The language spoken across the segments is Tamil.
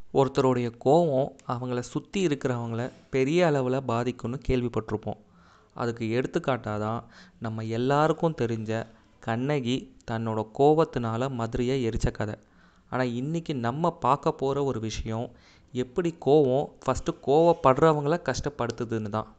ஒருத்தருடைய கோவம் அவங்கள சுற்றி இருக்கிறவங்கள பெரிய அளவில் பாதிக்கும்னு கேள்விப்பட்டிருப்போம் அதுக்கு எடுத்துக்காட்டாக தான் நம்ம எல்லாருக்கும் தெரிஞ்ச கண்ணகி தன்னோட கோவத்தினால மதுரையை எரிச்ச கதை ஆனால் இன்றைக்கி நம்ம பார்க்க போகிற ஒரு விஷயம் எப்படி கோவம் ஃபஸ்ட்டு கோவப்படுறவங்கள கஷ்டப்படுத்துதுன்னு தான்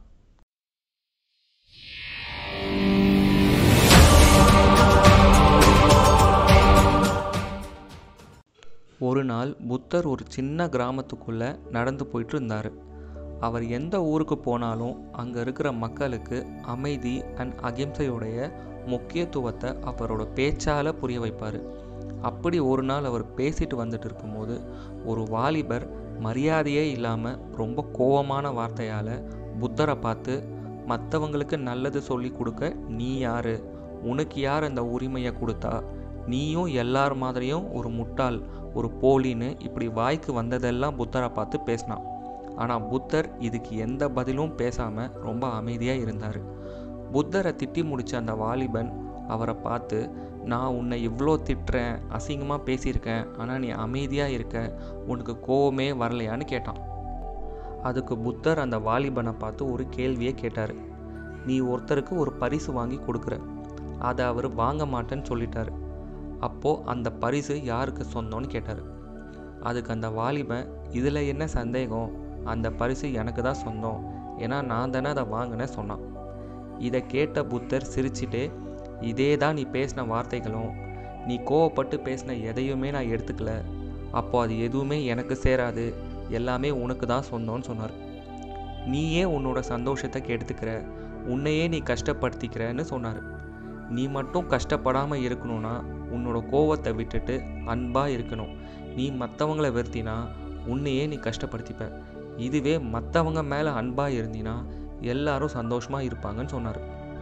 ஒரு நாள் புத்தர் ஒரு சின்ன கிராமத்துக்குள்ளே நடந்து போயிட்டு இருந்தார் அவர் எந்த ஊருக்கு போனாலும் அங்கே இருக்கிற மக்களுக்கு அமைதி அண்ட் அகிம்சையுடைய முக்கியத்துவத்தை அவரோட பேச்சால் புரிய வைப்பார் அப்படி ஒரு நாள் அவர் பேசிட்டு வந்துட்டு இருக்கும்போது ஒரு வாலிபர் மரியாதையே இல்லாமல் ரொம்ப கோவமான வார்த்தையால் புத்தரை பார்த்து மற்றவங்களுக்கு நல்லது சொல்லி கொடுக்க நீ யார் உனக்கு யார் அந்த உரிமையை கொடுத்தா நீயும் எல்லார் மாதிரியும் ஒரு முட்டாள் ஒரு போலின்னு இப்படி வாய்க்கு வந்ததெல்லாம் புத்தரை பார்த்து பேசினான் ஆனால் புத்தர் இதுக்கு எந்த பதிலும் பேசாமல் ரொம்ப அமைதியாக இருந்தார் புத்தரை திட்டி முடித்த அந்த வாலிபன் அவரை பார்த்து நான் உன்னை இவ்வளோ திட்டுறேன் அசிங்கமாக பேசியிருக்கேன் ஆனால் நீ அமைதியாக இருக்க உனக்கு கோவமே வரலையான்னு கேட்டான் அதுக்கு புத்தர் அந்த வாலிபனை பார்த்து ஒரு கேள்வியை கேட்டார் நீ ஒருத்தருக்கு ஒரு பரிசு வாங்கி கொடுக்குற அதை அவர் வாங்க மாட்டேன்னு சொல்லிட்டாரு அப்போது அந்த பரிசு யாருக்கு சொந்தம்னு கேட்டார் அதுக்கு அந்த வாலிபன் இதில் என்ன சந்தேகம் அந்த பரிசு எனக்கு தான் சொந்தம் ஏன்னா நான் தானே அதை வாங்கினேன் சொன்னான் இதை கேட்ட புத்தர் சிரிச்சிட்டே இதே தான் நீ பேசின வார்த்தைகளும் நீ கோவப்பட்டு பேசின எதையுமே நான் எடுத்துக்கல அப்போ அது எதுவுமே எனக்கு சேராது எல்லாமே உனக்கு தான் சொந்தம்னு சொன்னார் நீயே உன்னோட சந்தோஷத்தை கெடுத்துக்கிற உன்னையே நீ கஷ்டப்படுத்திக்கிறன்னு சொன்னார் நீ மட்டும் கஷ்டப்படாமல் இருக்கணும்னா உன்னோட கோவத்தை விட்டுட்டு அன்பாக இருக்கணும் நீ மற்றவங்கள வெறுத்தினா உன்னையே நீ கஷ்டப்படுத்திப்ப இதுவே மற்றவங்க மேலே அன்பாக இருந்தினா எல்லாரும் சந்தோஷமாக இருப்பாங்கன்னு சொன்னார்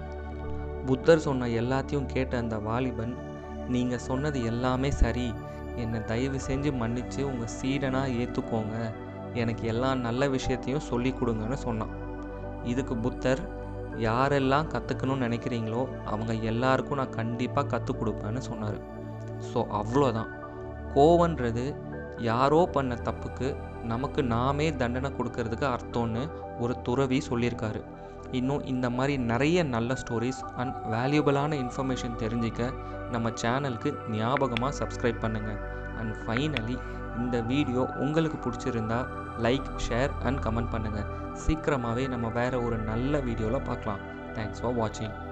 புத்தர் சொன்ன எல்லாத்தையும் கேட்ட அந்த வாலிபன் நீங்கள் சொன்னது எல்லாமே சரி என்னை தயவு செஞ்சு மன்னித்து உங்கள் சீடனாக ஏற்றுக்கோங்க எனக்கு எல்லா நல்ல விஷயத்தையும் சொல்லி கொடுங்கன்னு சொன்னான் இதுக்கு புத்தர் யாரெல்லாம் கற்றுக்கணும்னு நினைக்கிறீங்களோ அவங்க எல்லாருக்கும் நான் கண்டிப்பாக கற்றுக் கொடுப்பேன்னு சொன்னார் ஸோ அவ்வளோதான் கோவன்றது யாரோ பண்ண தப்புக்கு நமக்கு நாமே தண்டனை கொடுக்கறதுக்கு அர்த்தம்னு ஒரு துறவி சொல்லியிருக்காரு இன்னும் இந்த மாதிரி நிறைய நல்ல ஸ்டோரிஸ் அண்ட் வேல்யூபிளான இன்ஃபர்மேஷன் தெரிஞ்சிக்க நம்ம சேனலுக்கு ஞாபகமாக சப்ஸ்கிரைப் பண்ணுங்கள் அண்ட் ஃபைனலி இந்த வீடியோ உங்களுக்கு பிடிச்சிருந்தா லைக் ஷேர் அண்ட் கமெண்ட் பண்ணுங்கள் சீக்கிரமாகவே நம்ம வேறு ஒரு நல்ல வீடியோவில் பார்க்கலாம் தேங்க்ஸ் ஃபார் வாட்சிங்